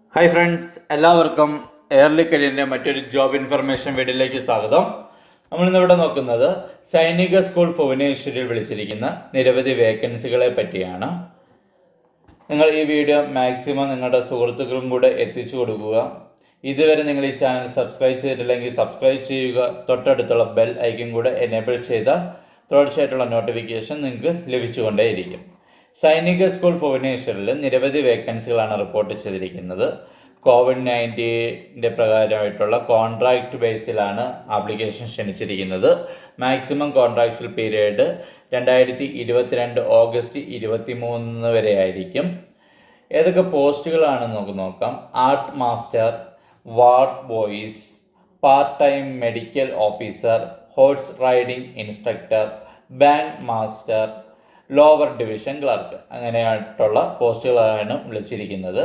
hi friends എല്ലാവർക്കും early കരിയറിൻ്റെ മറ്റൊരു ജോബ് ഇൻഫർമേഷൻ വീഡിയോയിലേക്ക് സ്വാഗതം നമ്മളിന്ന് ഇവിടെ നോക്കുന്നത് സൈനിക സ്കൂൾ ഭുവനേശ്വരിൽ വിളിച്ചിരിക്കുന്ന നിരവധി വേക്കൻസികളെ പറ്റിയാണ് നിങ്ങൾ ഈ വീഡിയോ മാക്സിമം നിങ്ങളുടെ സുഹൃത്തുക്കളും കൂടെ എത്തിച്ചു കൊടുക്കുക ഇതുവരെ നിങ്ങൾ ഈ ചാനൽ സബ്സ്ക്രൈബ് ചെയ്തിട്ടില്ലെങ്കിൽ സബ്സ്ക്രൈബ് ചെയ്യുക തൊട്ടടുത്തുള്ള ബെൽ ഐക്കൺ കൂടെ എനേബിൾ ചെയ്താൽ തുടർച്ചയായിട്ടുള്ള നോട്ടിഫിക്കേഷൻ നിങ്ങൾക്ക് ലഭിച്ചുകൊണ്ടേയിരിക്കും സൈനിക സ്കൂൾ ഭുവനേശ്വറിൽ നിരവധി വേക്കൻസികളാണ് റിപ്പോർട്ട് ചെയ്തിരിക്കുന്നത് കോവിഡ് നയൻറ്റീൻ്റെ പ്രകാരമായിട്ടുള്ള കോൺട്രാക്ട് ബേസിലാണ് ആപ്ലിക്കേഷൻ ക്ഷണിച്ചിരിക്കുന്നത് മാക്സിമം കോൺട്രാക്ച്വൽ പീരീഡ് രണ്ടായിരത്തി ഇരുപത്തിരണ്ട് ഓഗസ്റ്റ് ഇരുപത്തി മൂന്ന് വരെ ആയിരിക്കും ഏതൊക്കെ പോസ്റ്റുകളാണെന്ന് നമുക്ക് നോക്കാം art master ward boys part time medical officer horse riding instructor band master lower division clerk അങ്ങനെയായിട്ടുള്ള പോസ്റ്റുകളാണ് വിളിച്ചിരിക്കുന്നത്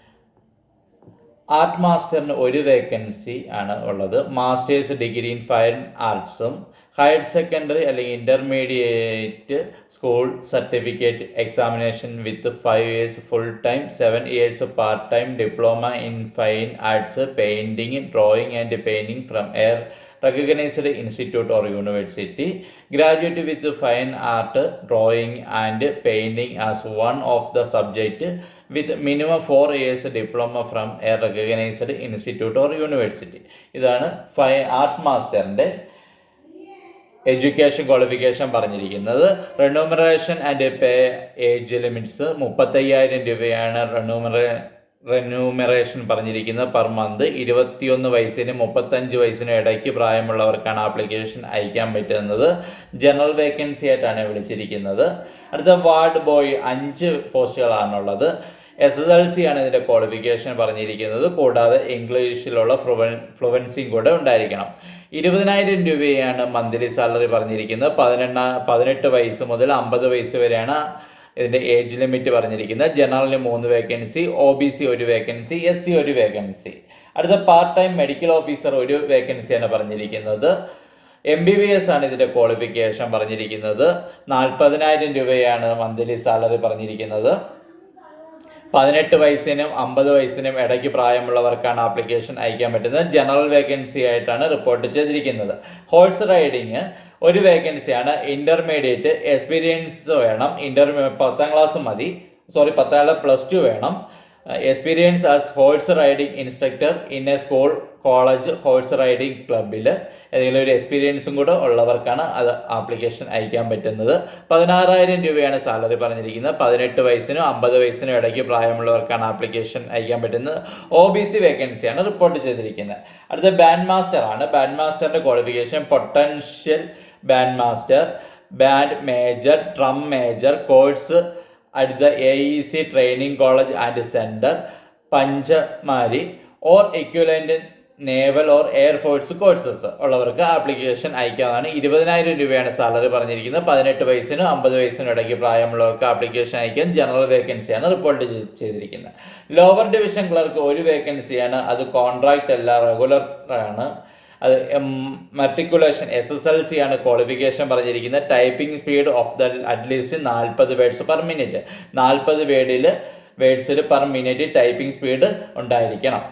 ആർട്ട് മാസ്റ്ററിന് ഒരു വേക്കൻസി ആണ് ഉള്ളത് മാസ്റ്റേഴ്സ് ഡിഗ്രി ഇൻ ഫൈൻ ആർട്സും ഹയർ സെക്കൻഡറി അല്ലെങ്കിൽ intermediate school certificate examination with five years full time seven years part time diploma in fine arts painting drawing and painting from a recognised institute or university graduate with fine art drawing and painting as one of the subject with minimum four years diploma from a recognised institute or university ഇതാണ് fine art മാസ്റ്ററിൻ്റെ education qualification പറഞ്ഞിരിക്കുന്നത് remuneration and pay age limits മുപ്പത്തയ്യായിരം രൂപയാണ് റെന്യൂമറേ remuneration പറഞ്ഞിരിക്കുന്നത് per month ഇരുപത്തിയൊന്ന് വയസ്സിനും മുപ്പത്തഞ്ച് വയസ്സിനും ഇടയ്ക്ക് പ്രായമുള്ളവർക്കാണ് ആപ്ലിക്കേഷൻ അയക്കാൻ പറ്റുന്നത് ജനറൽ വേക്കൻസി ആയിട്ടാണ് വിളിച്ചിരിക്കുന്നത് അടുത്ത വാർഡ് ബോയ് അഞ്ച് പോസ്റ്റുകളാണുള്ളത് എസ് എസ് എൽ സി ആണ് ഇതിൻ്റെ ക്വാളിഫിക്കേഷൻ പറഞ്ഞിരിക്കുന്നത് കൂടാതെ ഇംഗ്ലീഷിലുള്ള ഫ്ലുവൻ ഫ്ലുവൻസിയും കൂടെ ഉണ്ടായിരിക്കണം ഇരുപതിനായിരം രൂപയാണ് മന്ത്ലി സാലറി പറഞ്ഞിരിക്കുന്നത് പതിനെണ്ണ പതിനെട്ട് വയസ്സ് മുതൽ അമ്പത് വയസ്സ് വരെയാണ് ഇതിൻ്റെ ഏജ് ലിമിറ്റ് പറഞ്ഞിരിക്കുന്നത് ജനറലിന് മൂന്ന് വേക്കൻസി ഒ ബി സി ഒരു വേക്കൻസി എസ് സി ഒരു വേക്കൻസി അടുത്ത പാർട്ട് ടൈം മെഡിക്കൽ ഓഫീസർ ഒരു വേക്കൻസിയാണ് പറഞ്ഞിരിക്കുന്നത് എം ബി ബി എസ് ആണ് ഇതിൻ്റെ ക്വാളിഫിക്കേഷൻ പറഞ്ഞിരിക്കുന്നത് നാൽപ്പതിനായിരം രൂപയാണ് മന്ത്ലി സാലറി പറഞ്ഞിരിക്കുന്നത് പതിനെട്ട് വയസ്സിനും അമ്പത് വയസ്സിനും ഇടയ്ക്ക് പ്രായമുള്ളവർക്കാണ് ആപ്ലിക്കേഷൻ അയക്കാൻ പറ്റുന്നത് ജനറൽ വേക്കൻസി ആയിട്ടാണ് റിപ്പോർട്ട് ചെയ്തിരിക്കുന്നത് ഹോഴ്സ് റൈഡിങ് ഒരു വേക്കൻസിയാണ് ഇൻ്റർമീഡിയറ്റ് എക്സ്പീരിയൻസ് വേണം ഇൻ്റർ പത്താം ക്ലാസ് മതി സോറി പത്താം ക്ലാസ് പ്ലസ് ടു വേണം experience as horse riding instructor in a school college horse riding ക്ലബിൽ ഏതെങ്കിലും ഒരു എക്സ്പീരിയൻസും കൂടെ ഉള്ളവർക്കാണ് അത് ആപ്ലിക്കേഷൻ അയക്കാൻ പറ്റുന്നത് പതിനാറായിരം രൂപയാണ് സാലറി പറഞ്ഞിരിക്കുന്നത് പതിനെട്ട് വയസ്സിനും അമ്പത് വയസ്സിനും ഇടയ്ക്ക് പ്രായമുള്ളവർക്കാണ് ആപ്ലിക്കേഷൻ അയക്കാൻ പറ്റുന്നത് ഒ ബി സി വേക്കൻസിയാണ് റിപ്പോർട്ട് ചെയ്തിരിക്കുന്നത് അടുത്ത ബാൻഡ് മാസ്റ്റർ ആണ് ബാൻഡ് മാസ്റ്ററിൻ്റെ qualification potential band master band major drum major course അടുത്ത A E C training college and centre Pachmarhi or equivalent naval or air force courses ഉള്ളവർക്ക് ആപ്ലിക്കേഷൻ അയക്കാവുന്നതാണ് ഇരുപതിനായിരം രൂപയാണ് സാലറി പറഞ്ഞിരിക്കുന്നത് പതിനെട്ട് വയസ്സിനും അമ്പത് വയസ്സിനും ഇടയ്ക്ക് പ്രായമുള്ളവർക്ക് ആപ്ലിക്കേഷൻ അയക്കാൻ ജനറൽ വേക്കൻസിയാണ് റിപ്പോർട്ട് ചെയ്തിരിക്കുന്നത് ലോവർ ഡിവിഷൻ ക്ലർക്ക് ഒരു വേക്കൻസിയാണ് അത് കോൺട്രാക്റ്റ് അല്ല റെഗുലർ ആണ് അത് matriculation S S L C ആണ് ക്വാളിഫിക്കേഷൻ പറഞ്ഞിരിക്കുന്നത് typing speed of the at least നാൽപ്പത് വേർഡ്സ് പെർ മിനിറ്റ് നാൽപ്പത് വേർഡിൽ വേർഡ്സിൽ പെർ മിനിറ്റ് ടൈപ്പിംഗ് സ്പീഡ് ഉണ്ടായിരിക്കണം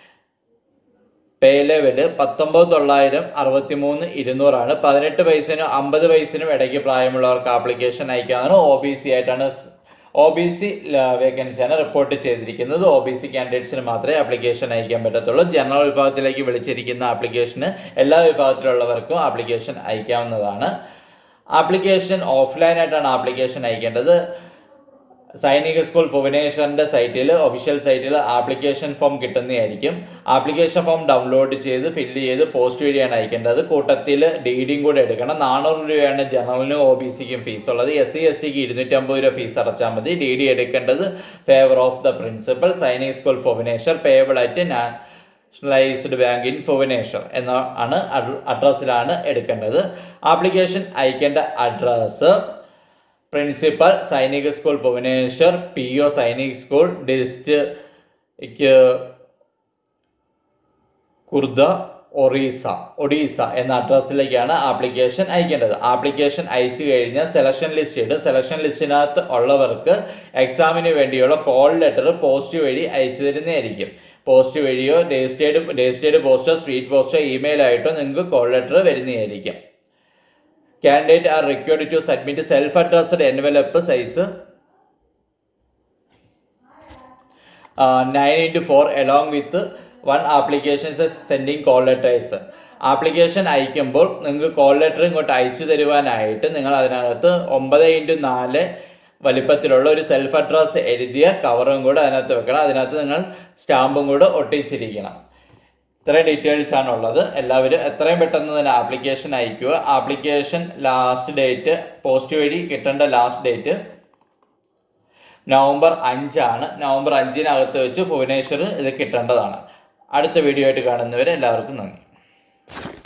പേ ലെവല് പത്തൊമ്പത് തൊള്ളായിരം അറുപത്തി മൂന്ന് ഇരുന്നൂറാണ് പതിനെട്ട് വയസ്സിനും അമ്പത് വയസ്സിനും ഇടയ്ക്ക് പ്രായമുള്ളവർക്ക് ആപ്ലിക്കേഷൻ അയക്കാവുന്ന ഒ ബി സി ആയിട്ടാണ് ഒ ബി സി വേക്കൻസിയാണ് റിപ്പോർട്ട് ചെയ്തിരിക്കുന്നത് ഒ ബി സി കാൻഡിഡേറ്റ്സിന് മാത്രമേ ആപ്ലിക്കേഷൻ അയക്കാൻ പറ്റത്തുള്ളൂ ജനറൽ വിഭാഗത്തിലേക്ക് വിളിച്ചിരിക്കുന്ന ആപ്ലിക്കേഷന് എല്ലാ വിഭാഗത്തിലുള്ളവർക്കും ആപ്ലിക്കേഷൻ അയക്കാവുന്നതാണ് ആപ്ലിക്കേഷൻ ഓഫ്ലൈനായിട്ടാണ് ആപ്ലിക്കേഷൻ അയക്കേണ്ടത് സൈനിക സ്കൂൾ ഭുവനേശ്വറിൻ്റെ സൈറ്റിൽ ഒഫീഷ്യൽ സൈറ്റിൽ ആപ്ലിക്കേഷൻ ഫോം കിട്ടുന്നതായിരിക്കും ആപ്ലിക്കേഷൻ ഫോം ഡൗൺലോഡ് ചെയ്ത് ഫില്ല് ചെയ്ത് പോസ്റ്റ് വഴിയാണ് അയക്കേണ്ടത് കൂട്ടത്തിൽ ഡി ഡിയും കൂടെ എടുക്കണം നാനൂറ് രൂപയാണ് ജനറലിനും ഒ ബി സിക്കും ഫീസ് ഉള്ളത് എസ് സി എസ് ടിക്ക് ഇരുന്നൂറ്റമ്പത് രൂപ ഫീസ് അടച്ചാൽ മതി ഡി ഡി എടുക്കേണ്ടത് favour of the principal Sainik school Bhubaneswar payable at nationalised bank in Bhubaneswar എന്ന ആണ് അഡ്രസ്സിലാണ് എടുക്കേണ്ടത് ആപ്ലിക്കേഷൻ അയക്കേണ്ട address principal Sainik school Bhubaneswar P O Sainik school district Khurda Orissa Odisha എന്ന അഡ്രസ്സിലേക്കാണ് ആപ്ലിക്കേഷൻ അയക്കേണ്ടത് ആപ്ലിക്കേഷൻ അയച്ചു കഴിഞ്ഞാൽ സെലക്ഷൻ ലിസ്റ്റ് ഇടും സെലക്ഷൻ ലിസ്റ്റിനകത്ത് ഉള്ളവർക്ക് എക്സാമിന് വേണ്ടിയുള്ള കോൾ ലെറ്റർ പോസ്റ്റ് വഴി അയച്ചു തരുന്നതായിരിക്കും പോസ്റ്റ് വഴിയോ രജിസ്റ്റേർഡ് രജിസ്റ്റേർഡ് പോസ്റ്റോ സ്വീറ്റ് പോസ്റ്റോ ഇമെയിൽ ആയിട്ടോ നിങ്ങൾക്ക് കോൾ ലെറ്റർ വരുന്നതായിരിക്കും candidate are required to submit self addressed envelope size nine into four along with one applications sending call letters application അയക്കുമ്പോൾ നിങ്ങൾക്ക് കോൾ ലെറ്റർ ഇങ്ങോട്ട് അയച്ചു തരുവാനായിട്ട് നിങ്ങൾ അതിനകത്ത് ഒമ്പത് ഇൻറ്റു നാല് വലിപ്പത്തിലുള്ള ഒരു സെൽഫ് അഡ്രസ് എഴുതിയ കവറും കൂടെ അതിനകത്ത് വെക്കണം അതിനകത്ത് നിങ്ങൾ സ്റ്റാമ്പും കൂടെ ഒട്ടിച്ചിരിക്കണം ഇത്രയും ഡീറ്റെയിൽസ് ആണ് ഉള്ളത് എല്ലാവരും എത്രയും പെട്ടെന്ന് തന്നെ ആപ്ലിക്കേഷൻ അയക്കുക ആപ്ലിക്കേഷൻ ലാസ്റ്റ് ഡേറ്റ് പോസ്റ്റ് വഴി കിട്ടേണ്ട ലാസ്റ്റ് ഡേറ്റ് നവംബർ അഞ്ചാണ് നവംബർ അഞ്ചിനകത്ത് വെച്ച് ഭുവനേശ്വർ ഇത് കിട്ടേണ്ടതാണ് അടുത്ത വീഡിയോ ആയിട്ട് കാണുന്നവരെ എല്ലാവർക്കും നന്ദി